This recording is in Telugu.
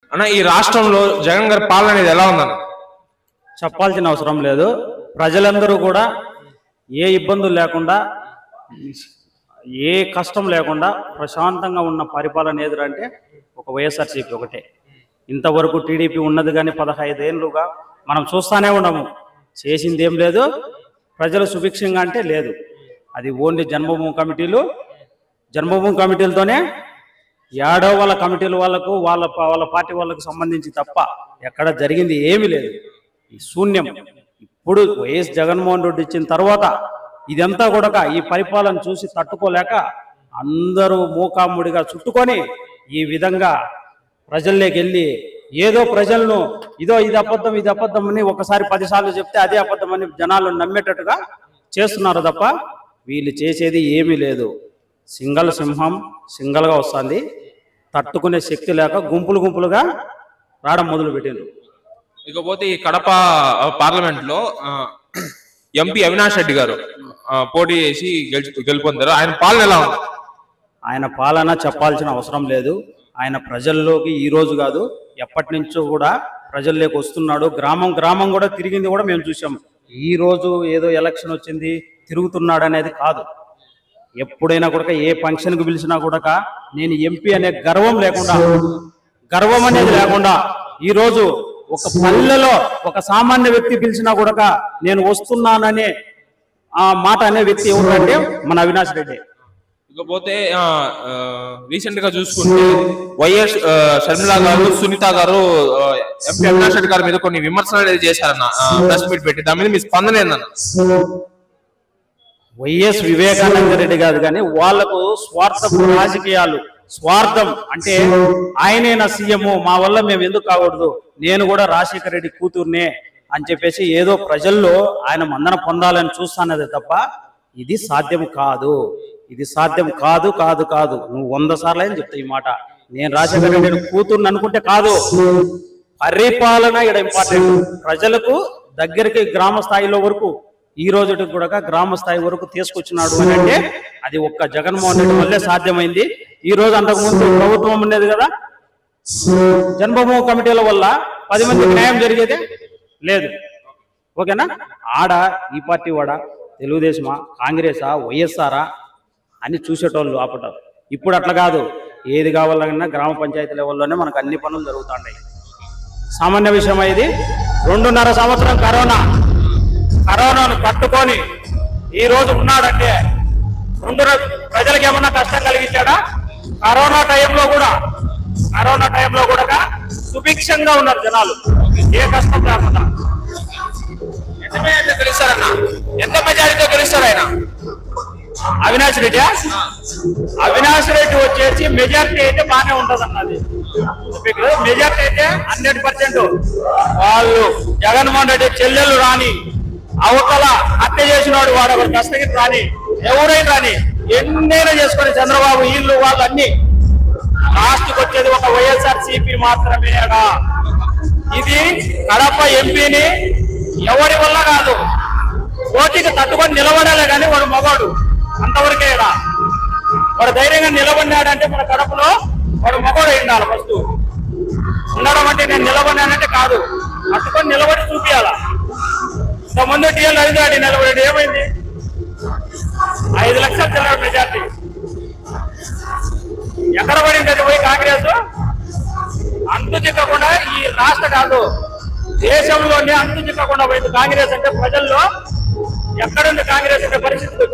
అన్న ఈ రాష్ట్రంలో జగన్ గారి పాలన అనేది ఎలా ఉందన్న చెప్పాల్సిన అవసరం లేదు ప్రజలందరూ కూడా ఏ ఇబ్బందులు లేకుండా ఏ కష్టం లేకుండా ప్రశాంతంగా ఉన్న పరిపాలన ఎదురంటే ఒక వైఎస్ఆర్సీపీ ఒకటే ఇంతవరకు టీడీపీ ఉన్నది కానీ పదహైదేళ్ళుగా మనం చూస్తానే ఉన్నాము చేసింది ఏం లేదు ప్రజలు సుభిక్షంగా అంటే లేదు అది ఓన్లీ జన్మభూమి కమిటీలు జన్మభూమి కమిటీలతోనే ఏడో వాళ్ళ కమిటీల వాళ్ళకు వాళ్ళ వాళ్ళ పార్టీ వాళ్ళకు సంబంధించి తప్ప ఎక్కడ జరిగింది ఏమీ లేదు ఈ శూన్యం ఇప్పుడు వైఎస్ జగన్మోహన్ రెడ్డి ఇచ్చిన తర్వాత ఇదంతా కూడా ఈ పరిపాలన చూసి తట్టుకోలేక అందరూ మూకాముడిగా చుట్టుకొని ఈ విధంగా ప్రజల్లోకి వెళ్ళి ఏదో ప్రజలను ఇదో ఇది అబద్ధం ఇది అబద్ధం అని ఒకసారి పదిసార్లు చెప్తే అదే అబద్ధం అని జనాలు నమ్మేటట్టుగా చేస్తున్నారు తప్ప వీళ్ళు చేసేది ఏమీ లేదు సింగల్ సింహం సింగల్గా వస్తుంది తట్టుకునే శక్తి లేక గుంపులు గుంపులుగా రావడం మొదలు పెట్టిండ్రు ఇకపోతే ఈ కడప పార్లమెంట్ లో ఆ, ఎంపీ అవినాష్ రెడ్డి గారు ఆ, పోటీ చేసి గెలుచు గెలుపొందారు ఆయన పాలన ఎలా ఉంది ఆయన పాలన చెప్పాల్సిన అవసరం లేదు ఆయన ప్రజల్లోకి ఈ రోజు కాదు ఎప్పటి నుంచో కూడా ప్రజల్లోకి వస్తున్నాడు గ్రామం గ్రామం కూడా తిరిగింది కూడా మేము చూసాం ఈ రోజు ఏదో ఎలక్షన్ వచ్చింది తిరుగుతున్నాడు అనేది కాదు ఎప్పుడైనా కూడా ఏ ఫంక్షన్కి పిలిచినా కూడా నేను ఎంపీ అనే గర్వం లేకుండా గర్వం అనేది లేకుండా ఈ రోజు ఒక పల్లెలో ఒక సామాన్య వ్యక్తి పిలిచినా కూడా నేను వస్తున్నాననే ఆ మాట అనే వ్యక్తి ఎవరంటే మన అవినాష్ రెడ్డి ఇకపోతే రీసెంట్ గా చూసుకుంటే వైఎస్ ఆ, షర్మిల గారు సునీత గారు ఆ, ఎంపీ అవినాష్ రెడ్డి గారి మీద కొన్ని విమర్శలు అనేది చేశారన్న ప్రెస్ మీట్ పెట్టి దాని మీద మీ స్పందన ఏందన్న వైఎస్ వివేకానంద రెడ్డి కాదు కానీ వాళ్లకు స్వార్థపు రాజకీయాలు స్వార్థం అంటే ఆయనే నా సీఎం మా వల్ల మేము ఎందుకు కాకూడదు నేను కూడా రాజశేఖర రెడ్డి కూతుర్నే అని చెప్పేసి ఏదో ప్రజల్లో ఆయన మందన పొందాలని చూస్తానది తప్ప ఇది సాధ్యం కాదు ఇది సాధ్యం కాదు కాదు కాదు నువ్వు వంద సార్లు అని చెప్తా ఈ మాట నేను రాజశేఖర రెడ్డి కూతుర్ని అనుకుంటే కాదు పరిపాలన ఇక్కడ ఇంపార్టెంట్ ప్రజలకు దగ్గరికి గ్రామ స్థాయిలో వరకు ఈ రోజుకి కూడా గ్రామ స్థాయి వరకు తీసుకొచ్చినాడు అని అంటే అది ఒక్క జగన్మోహన్ రెడ్డి వల్లే సాధ్యమైంది ఈ రోజు అంతకు ముందు ప్రభుత్వం ఉండేది కదా జన్మభూమి కమిటీల వల్ల పది మందికి న్యాయం జరిగేదే లేదు ఓకేనా ఆడ ఈ పార్టీ వాడా తెలుగుదేశమా కాంగ్రెసా వైఎస్ఆరా అని చూసేటోళ్ళు ఆపటారు ఇప్పుడు అట్లా కాదు ఏది కావాలన్నా గ్రామ పంచాయతీ లెవెల్లోనే మనకు అన్ని పనులు జరుగుతుంటాయి సామాన్య విషయం ఇది రెండున్నర సంవత్సరం కరోనా కరోనాను తట్టుకొని ఈ రోజు ఉన్నాడంటే రెండు ర- ప్రజలకు ఏమన్నా కష్టం కలిగించాడా కరోనా టైంలో కూడా కరోనా టైంలో కూడా సుభిక్షంగా ఉన్నారు జనాలు ఏ కష్టం లేకుండా ఎంత మెజారిటీతో గెలుస్తారన్న ఎంత మెజారిటీతో గెలుస్తారు ఆయన అవినాష్ రెడ్డి అవినాష్ రెడ్డి వచ్చేసి మెజారిటీ అయితే బాగానే ఉంటది అన్నది మెజారిటీ అయితే హండ్రెడ్ పర్సెంట్ వాళ్ళు జగన్మోహన్ రెడ్డి చెల్లెలు రాని అవతల హత్య చేసినాడు వాడు ఎవరు కష్టగిరి రాని ఎవరైనా రాని ఎన్నైనా చేసుకొని చంద్రబాబు వీళ్ళు వాళ్ళు అన్ని లాస్ట్కి వచ్చేది ఒక వైఎస్ఆర్ సిపి మాత్రమేనా ఇది కడప ఎంపీని ఎవరి వల్ల కాదు పోటీకి తట్టుకొని నిలబడాలి కానీ వాడు మగవాడు అంతవరకే ఈడ. వాడు ధైర్యంగా నిలబడినాడంటే మన కడపలో వాడు మగవాడు అయి ఉండాలి ఫస్ట్ ఉండడం అంటే నేను నిలబడినానంటే కాదు తట్టుకొని నిలబడి చూపించాల ఇంతకుముందు టీఎల్ అడిగాడు నిలబడి ఏమైంది ఐదు లక్షలు చిల్లర మెజార్టీ ఎక్కడ పడింది అది పోయి కాంగ్రెస్ అంతు చిక్కకుండా ఈ రాష్ట్ర కాదు దేశంలోనే అంతు చిక్కకుండా పోయింది కాంగ్రెస్ అంటే ప్రజల్లో ఎక్కడుంది కాంగ్రెస్ అంటే పరిస్థితి